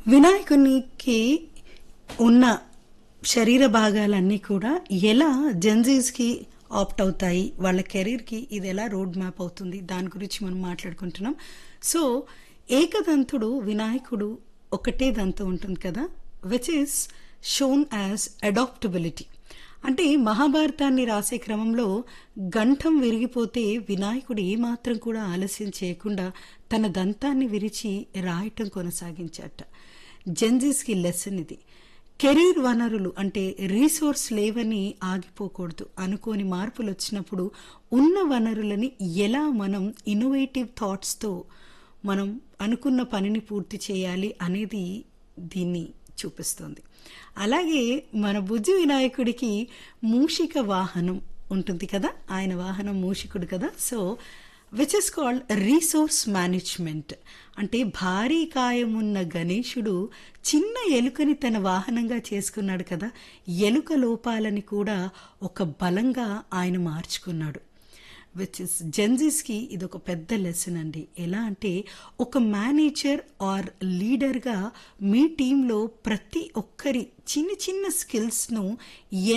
వినాయకునికి ఉన్న శరీర భాగాలన్నీ కూడా ఎలా జెన్జీస్కి ఆప్ట్ అవుతాయి వాళ్ళ కెరీర్కి ఇది ఎలా రోడ్ మ్యాప్ అవుతుంది దాని గురించి మనం మాట్లాడుకుంటున్నాం సో ఏకదంతుడు వినాయకుడు ఒకటే దంతం ఉంటుంది కదా which is shown as adaptability అంటే మహాభారతాన్ని రాసే క్రమంలో గంఠం విరిగిపోతే వినాయకుడు ఏమాత్రం కూడా ఆలస్యం చేయకుండా తన దంతాన్ని విరిచి రాయటం కొనసాగించాట జెన్జీస్కి లెసన్ ఇది కెరీర్ వనరులు అంటే రీసోర్స్ లేవని ఆగిపోకూడదు అనుకోని మార్పులు వచ్చినప్పుడు ఉన్న వనరులని ఎలా మనం ఇన్నోవేటివ్ థాట్స్తో మనం అనుకున్న పనిని పూర్తి చేయాలి అనేది దీన్ని చూపిస్తుంది అలాగే మన బుజ్జి వినాయకుడికి మూషిక వాహనం ఉంటుంది కదా ఆయన వాహనం మూషికుడు కదా so which is called resource management అంటే భారీ కాయమున్న గణేశుడు చిన్న ఎలుకని తన వాహనంగా చేసుకున్నాడు కదా ఎలుక లోపాలని కూడా ఒక బలంగా ఆయన మార్చుకున్నాడు విచ్ ఇస్ జెన్జీస్కి ఇది ఒక పెద్ద లెసన్ అండి ఎలా అంటే ఒక మేనేజర్ ఆర్ లీడర్గా మీ టీంలో ప్రతి ఒక్కరి చిన్న చిన్న స్కిల్స్ను